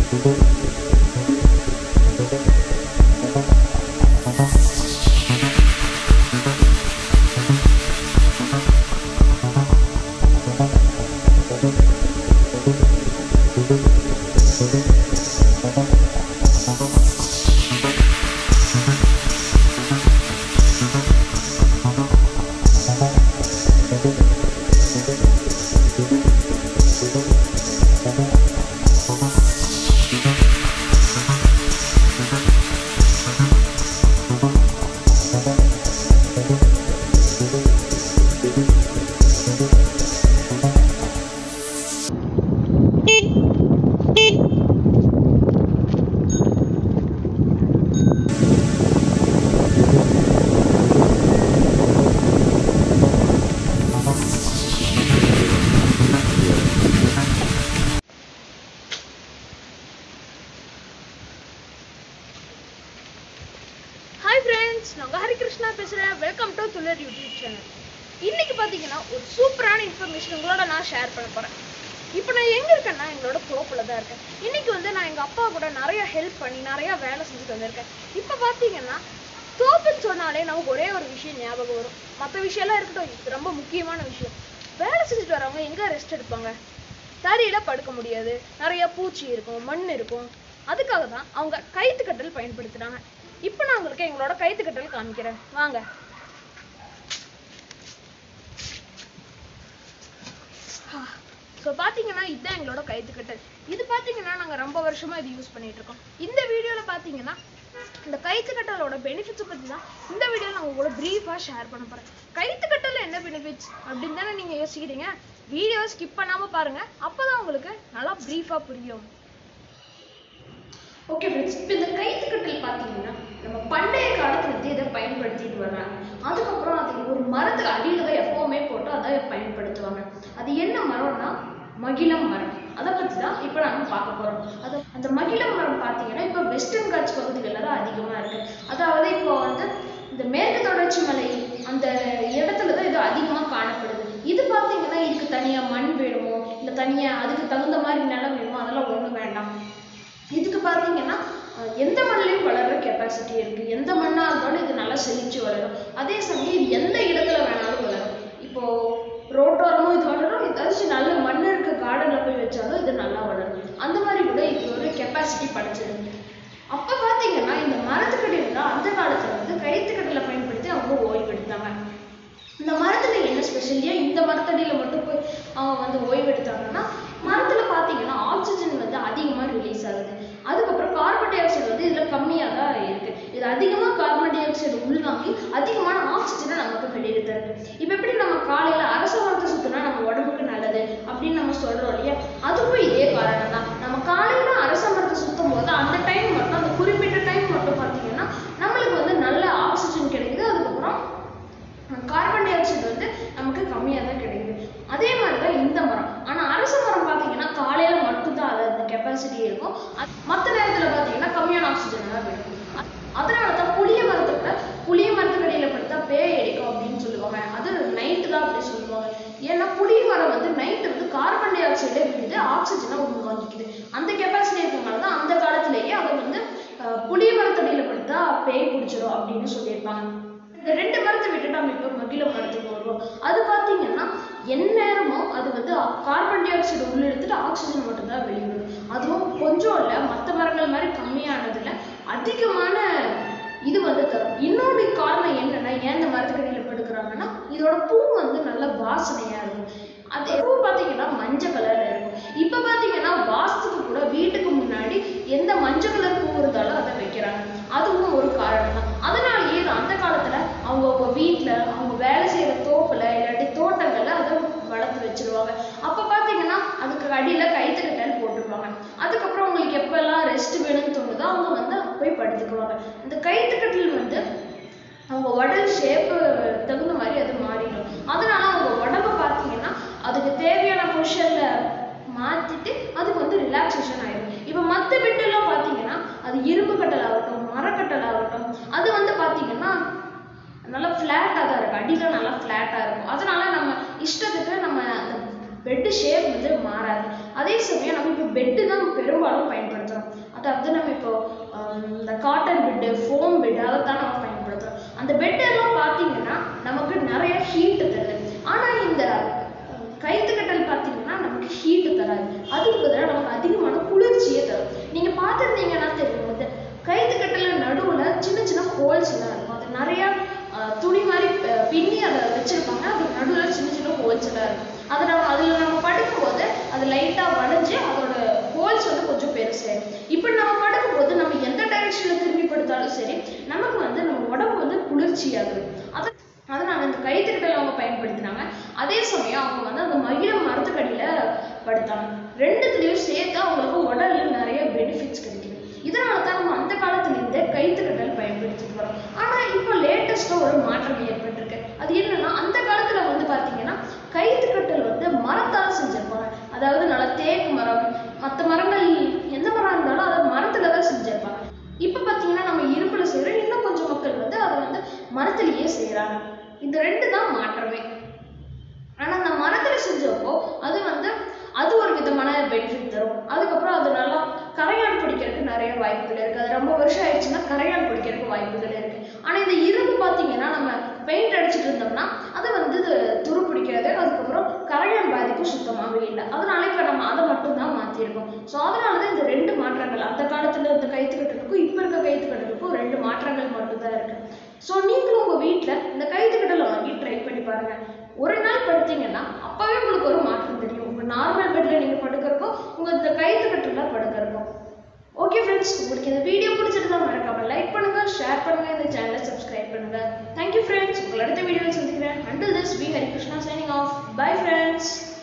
hi friends நான் உங்க ஹரிகிருஷ்ணா பேசுறேன் வெல்கம் டு துளர் யூடியூப் சேனல் இன்னைக்கு பாத்தீங்கன்னா ஒரு சூப்பரான இன்ஃபர்மேஷன் உங்களோட நான் ஷேர் பண்ண போறேன் இப்போ நான் எங்க இருக்கேன்னா எங்களோட தோப்புல தான் இருக்கேன் இன்னைக்கு வந்து நான் எங்க அப்பா கூட நிறைய ஹெல்ப் பண்ணி நிறைய வேலை செஞ்சுட்டு வந்திருக்கேன் இப்போ பாத்தீங்கன்னா தோப்புன்னு சொன்னாலே நமக்கு ஒரே ஒரு விஷயம் ஞாபகம் வரும் மற்ற விஷயம்லாம் இருக்கட்டும் இது ரொம்ப முக்கியமான விஷயம் வேலை செஞ்சுட்டு வரவங்க எங்க ரெஸ்ட் எடுப்பாங்க தரையில படுக்க முடியாது நிறைய பூச்சி இருக்கும் மண் இருக்கும் அதுக்காக தான் அவங்க கைத்துக்கட்டல் பயன்படுத்துறாங்க இப்போ நான் உங்களுக்கு எங்களோட கைத்துக்கட்டல் காமிக்கிறேன் வாங்க ஸோ பார்த்தீங்கன்னா இதுதான் எங்களோட கைத்துக்கட்டல் இது பார்த்தீங்கன்னா நாங்கள் ரொம்ப வருஷமா இது யூஸ் பண்ணிட்டு இருக்கோம் இந்த வீடியோவில் பார்த்தீங்கன்னா இந்த கைத்துக்கட்டலோட பெனிஃபிட்ஸை பற்றி தான் இந்த வீடியோவில் நான் உங்களோட ப்ரீஃபாக ஷேர் பண்ண போகிறேன் கைத்துக்கட்டல் என்ன பெனிஃபிட்ஸ் அப்படின்னு தானே நீங்கள் யோசிக்கிறீங்க வீடியோ ஸ்கிப் பண்ணாமல் பாருங்கள் அப்போ தான் உங்களுக்கு நல்லா ப்ரீஃபாக புரியும் ஓகே ஃப்ரெண்ட்ஸ் இப்போ இந்த கைத்துக்கட்டல் பார்த்தீங்கன்னா நம்ம பண்டைய காலத்துல இருந்து இதை பயன்படுத்திட்டு வர்றாங்க அதுக்கப்புறம் அது ஒரு மரத்துக்கு அடியில தான் எப்பவுமே போட்டு அதை பயன்படுத்துவாங்க அது என்ன மரம்னா மகிழம் மரம் அதை பற்றி தான் இப்போ நம்ம பார்க்க போறோம் அது அந்த மகிழம் மரம் பார்த்தீங்கன்னா இப்போ வெஸ்டர்ன் காட்ஸ் பகுதிகளில் தான் அதிகமாக இருக்கு அதாவது இப்போ வந்து இந்த மேற்கு தொடர்ச்சி மலை அந்த இடத்துல தான் இது அதிகமாக காணப்படுது இது பார்த்தீங்கன்னா இதுக்கு தனியாக மண் வேணுமோ இல்லை தனியாக அதுக்கு தகுந்த மாதிரி நிலம் வேணுமோ அதெல்லாம் ஒன்றும் வேண்டாம் இதுக்கு பார்த்தீங்கன்னா அஹ், எந்த மண்ணிலையும் வளர்ற கெப்பாசிட்டி இருக்கு எந்த மண்ணா இருந்தாலும் இது நல்லா செழிச்சு வளரும் அதே சமயம் இது எந்த இடத்துல வேணாலும் வளரும் இப்போ ரோட்டோரமும் இது வளரும் ஏதாச்சும் நல்ல மண் இருக்க கார்டன்ல போய் வச்சாலும் இது நல்லா வளரும் அந்த மாதிரி கூட இது ஒரு கெப்பாசிட்டி படைச்சிருக்கு அப்ப பாத்தீங்கன்னா இந்த மரத்துக்கடியில தான் அந்த காலத்துல வந்து கைத்துக்கட்டில பயன்படுத்தி அவங்க ஓய்வு எடுத்தாங்க இந்த மரத்துல என்ன ஸ்பெஷல் ஏன் இந்த மரத்தடியில மட்டும் போய் அவங்க வந்து ஓய்வு எடுத்தாங்கன்னா மரத்துல பாத்தீங்கன்னா ஆக்சிஜன் வந்து அதிகமா ரிலீஸ் ஆகுது அதுக்கப்புறம் கார்பன் டை ஆக்சைடு வந்து இதுல கம்மியா தான் இருக்கு இது அதிகமா கார்பன் டை ஆக்சைடு உள்வாங்கி அதிகமான ஆக்சிஜனை நமக்கு வெளியில தருது இப்ப எப்படி நம்ம காலையில அரச மரத்தை சுத்தினா நம்ம உடம்புக்கு நல்லது அப்படின்னு நம்ம சொல்றோம் இல்லையா அதுக்கும் இதே காரணம் தான் நம்ம காலையில அரச மரத்தை சுத்தும் போது அந்த டைம் மட்டும் அந்த குறிப்பிட்ட டைம் மட்டும் பாத்தீங்கன்னா நம்மளுக்கு வந்து நல்ல ஆக்சிஜன் கிடைக்குது அதுக்கப்புறம் கார்பன் டை ஆக்சைடு வந்து நமக்கு கம்மியாக தான் கிடைக்குது அதே மாதிரி தான் இந்த மரம் ஆனால் அரச மரம் பார்த்தீங்கன்னா காலையில் மட்டும்தான் அது அந்த கெப்பாசிட்டி இருக்கும் மற்ற நேரத்தில் பார்த்தீங்கன்னா கம்மியான ஆக்சிஜன் தான் கிடைக்கும் அ- அதனால தான் புளிய மரத்தை கூட புளிய மரத்துக்கடியில் படுத்தா பேய் அடிக்கும் அப்படின்னு சொல்லுவாங்க அது நைட்டு தான் அப்படி சொல்லுவாங்க ஏன்னா புளிய மரம் வந்து நைட்டு வந்து கார்பன் டை ஆக்சைடே விடுது ஆக்சிஜனை உள்வாங்கிக்குது அந்த கெப்பாசிட்டி இருக்கனால தான் அந்த காலத்திலேயே அதை வந்து அஹ், புளிய மரத்தடியில் படுத்தா பேய் பிடிச்சிடும் அப்படின்னு சொல்லியிருப்பாங்க இந்த ரெண்டு மரத்தை விட்டு நம்ம இப்போ மகிழ மரத்துக்கு வருவோம் அது பார்த்தீங்கன்னா எந்நேரமும் அது வந்து கார்பன் டை ஆக்சைடு உள்ள எடுத்துட்டு ஆக்சிஜன் மட்டும்தான் வெளியிடும் அதுவும் கொஞ்சம் இல்லை மற்ற மரங்கள் மாதிரி கம்மியானதுல அதிகமான இது வந்து தரும் இன்னொரு காரணம் என்னன்னா ஏன் இந்த மரத்துக்கடியில் படுக்கிறாங்கன்னா இதோட பூ வந்து நல்ல வாசனையா இருக்கும் அது பூ பார்த்தீங்கன்னா மஞ்சள் கலர்ல இருக்கும் இப்போ பார்த்தீங்கன்னா வாஸ்துக்கு கூட வீட்டுக்கு முன்னாடி எந்த மஞ்சள் கலர் பூ இருந்தாலும் அதை வைக்கிறாங்க அதுவும் ஒரு காரணம் தான் அதனாலேயே இது அந்த காலத்துல அவங்கவுங்க வீட்ல அவங்க வேலை செய்யற தோப்புல இல்லாட்டி தோட்டங்கள்ல அதை வளர்த்து வச்சிருவாங்க அப்ப பாத்தீங்கன்னா அதுக்கு அடியில கைத்துக்கட்டல் போட்டிருப்பாங்க அதுக்கப்புறம் உங்களுக்கு எப்பெல்லாம் ரெஸ்ட் வேணும்னு தோணுதோ அவங்க வந்து போய் படுத்துக்குவாங்க இந்த கைத்துக்கட்டல் வந்து அவங்க உடல் ஷேப்பு தகுந்த மாதிரி அது மாறிடும் அதனால அவங்க உடம்ப பார்த்தீங்கன்னா அதுக்கு தேவையான பொசிஷன்ல மாத்திட்டு அதுக்கு வந்து ரிலாக்ஸேஷன் ஆயிடும் இப்போ மற்ற பெட்டெல்லாம் பார்த்தீங்கன்னா அது இரும்பு கட்டல் ஆகட்டும் மரக்கட்டல் ஆகட்டும் அது வந்து பார்த்தீங்கன்னா நல்லா ஃப்ளாட்டாக தான் இருக்கும் அடியில் நல்லா ஃப்ளாட்டாக இருக்கும் அதனால நம்ம இஷ்டத்துக்கு நம்ம அந்த பெட்டு ஷேப் வந்து மாறாது அதே சமயம் நம்ம இப்போ பெட்டு தான் பெரும்பாலும் பயன்படுத்துகிறோம் அதாவது நம்ம இப்போ ஆஹ், இந்த காட்டன் பெட்டு ஃபோம் பெட் அதை தான் நம்ம பயன்படுத்துறோம் அந்த பெட் எல்லாம் பார்த்தீங்கன்னா நமக்கு நிறைய ஹீட் தருது ஆனா இந்த அஹ், கயித்துக்கட்டல் பார்த்தீங்கன்னா நமக்கு ஹீட் தராது அதுக்கு பதிலாக நமக்கு அதிகமான குளிர்ச்சியை தரும் நீங்க பார்த்துருந்தீங்கன்னா தெரியும் இந்த கயித்துக்கட்டல நடுவுல சின்ன சின்ன ஹோல்ஸ் எல்லாம் இருக்கும் அது நிறைய அஹ், துணி மாதிரி அஹ், பின்னி அதை வச்சிருப்பாங்க அது நடுவுல சின்ன சின்ன ஹோல்ஸ் எல்லாம் இருக்கும் அதை நம்ம அதில் நம்ம படுக்கும்போது அது லைட்டாக வளைஞ்சு அதோட ஹோல்ஸ் வந்து கொஞ்சம் பெருசாயிடும் இப்போ நம்ம படுக்கும்போது நம்ம எந்த டைரக்ஷனில் திரும்பி படுத்தாலும் சரி நமக்கு வந்து நம்ம உடம்பு வந்து குளிர்ச்சியாகுது அது அதனால இந்த கைத்திருட்டல் அவங்க பயன்படுத்தினாங்க அதே சமயம் அவங்க வந்து அந்த மகிழ மரத்துக்கடியில படுத்தாங்க ரெண்டுத்துலயும் சேர்த்து அவங்களுக்கு உடல்ல நிறைய பெனிஃபிட்ஸ் கிடைக்குது இதனால தான் நம்ம அந்த காலத்துல இருந்தே கைத்துக்கட்டல் பயன்படுத்திட்டு வரோம் ஆனா இப்போ லேட்டஸ்டா ஒரு மாற்றம் ஏற்பட்டிருக்கு அது என்னன்னா அந்த காலத்துல வந்து பாத்தீங்கன்னா கைத்துக்கட்டல் வந்து மரத்தால செஞ்சிருப்பாங்க அதாவது நல்லா தேக்கு மரம் மற்ற மரங்கள் எந்த மரம் இருந்தாலும் அதை மரத்துல தான் செஞ்சிருப்பாங்க இப்ப பாத்தீங்கன்னா நம்ம இரும்புல செய்யறோம் இன்னும் கொஞ்சம் மக்கள் வந்து அதை வந்து மரத்திலேயே செய்யறாங்க இந்த ரெண்டு தான் மாற்றமே ஆனா அந்த மரத்துல செஞ்சப்போ அது வந்து அது ஒரு விதமான பெனிஃபிட் தரும் அதுக்கப்புறம் அது நல்லா கரையான் பிடிக்கிறதுக்கு நிறைய வாய்ப்புகள் இருக்கு அது ரொம்ப வருஷம் ஆயிடுச்சுன்னா கரையான் பிடிக்கிறதுக்கு வாய்ப்புகள் இருக்கு ஆனா இந்த இரும்பு பாத்தீங்கன்னா நம்ம பெயிண்ட் அடிச்சிட்டு இருந்தோம்னா அது வந்து இது துரு பிடிக்கிறது அதுக்கப்புறம் கரையான் பாதிப்பு சுத்தமாகவே இல்லை அதனால இப்ப நம்ம அதை மட்டும் தான் மாத்திருக்கோம் ஸோ அதனாலதான் இந்த ரெண்டு மாற்றங்கள் அந்த காலத்துல இருந்த கைத்துக்கட்டலுக்கும் இப்ப இருக்க கைத்துக்கட்டலுக்கும் ரெண்டு மாற்றங்கள் மட்டும்தான் இருக்கு ஸோ நீங்களும் உங்க வீட்ல இந்த கைத்துக்கட்டலை வாங்கி ட்ரை பண்ணி பாருங்க ஒரு நாள் படுத்தீங்கன்னா அப்பவே உங்களுக்கு ஒரு மாற்றம் தெரியும் உங்க நார்மல் பெட்ல நீங்க படுக்கிறப்போ உங்க இந்த கைத்துக்கட்டுல படுக்கிறப்போ ஓகே ஃப்ரெண்ட்ஸ் உங்களுக்கு இந்த வீடியோ பிடிச்சிருந்தா மறக்காம லைக் பண்ணுங்க ஷேர் பண்ணுங்க இந்த சேனலை சப்ஸ்கிரைப் பண்ணுங்க தேங்க்யூ ஃப்ரெண்ட்ஸ் உங்களை அடுத்த வீடியோவில் சந்திக்கிறேன் until this V Harikrishna signing off bye friends